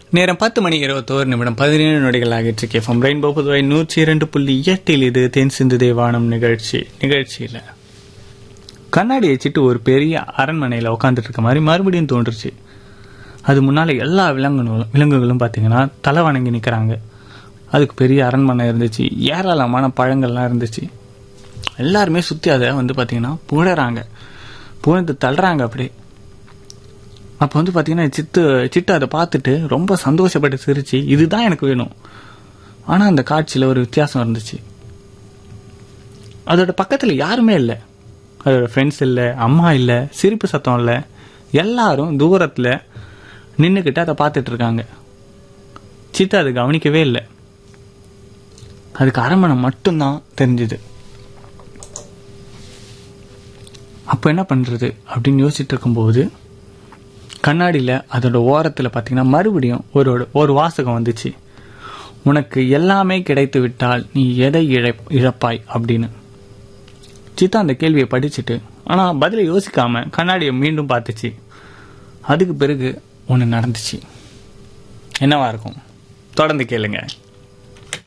நேரம் பத்து மணி இருபத்தோரு நிமிடம் பதினேழு நொடிகள் ஆகிட்டு கேஃபம் ரெயின்போ புதுவை நூற்றி இரண்டு புள்ளி எட்டில் இது தென் சிந்து தேவானம் நிகழ்ச்சி நிகழ்ச்சியில் கண்ணாடி வச்சுட்டு ஒரு பெரிய அரண்மனையில் உட்காந்துட்டு இருக்க மாதிரி மறுபடியும் தோன்றுச்சு அது முன்னால் எல்லா விலங்குகளும் விலங்குகளும் பார்த்தீங்கன்னா தலை வணங்கி நிற்கிறாங்க அதுக்கு பெரிய அரண்மனை இருந்துச்சு ஏராளமான பழங்கள்லாம் இருந்துச்சு எல்லாருமே சுற்றி அதை வந்து பார்த்தீங்கன்னா புகழறாங்க புகழ்ந்து தள்ளுறாங்க அப்படியே அப்போ வந்து பார்த்தீங்கன்னா சித்து சிட்டு அதை பார்த்துட்டு ரொம்ப சந்தோஷப்பட்டு சிரிச்சு இதுதான் எனக்கு வேணும் ஆனால் அந்த காட்சியில் ஒரு வித்தியாசம் இருந்துச்சு அதோட பக்கத்தில் யாருமே இல்லை அதோட ஃப்ரெண்ட்ஸ் இல்லை அம்மா இல்லை சிரிப்பு சத்தம் இல்லை எல்லாரும் தூரத்தில் நின்றுக்கிட்டு அதை பார்த்துட்டு இருக்காங்க சித்து அதை கவனிக்கவே இல்லை அதுக்கு அரண்மனை மட்டும்தான் தெரிஞ்சுது அப்போ என்ன பண்ணுறது அப்படின்னு யோசிச்சுட்டு இருக்கும்போது கண்ணாடியில் அதோட ஓரத்தில் பார்த்தீங்கன்னா மறுபடியும் ஒரு ஒரு வாசகம் வந்துச்சு உனக்கு எல்லாமே கிடைத்து விட்டால் நீ எதை இழ இழப்பாய் அப்படின்னு சித்தா அந்த கேள்வியை படிச்சுட்டு ஆனால் பதிலை யோசிக்காம கண்ணாடியை மீண்டும் பார்த்துச்சு அதுக்கு பிறகு ஒன்று நடந்துச்சு என்னவா இருக்கும் தொடர்ந்து கேளுங்க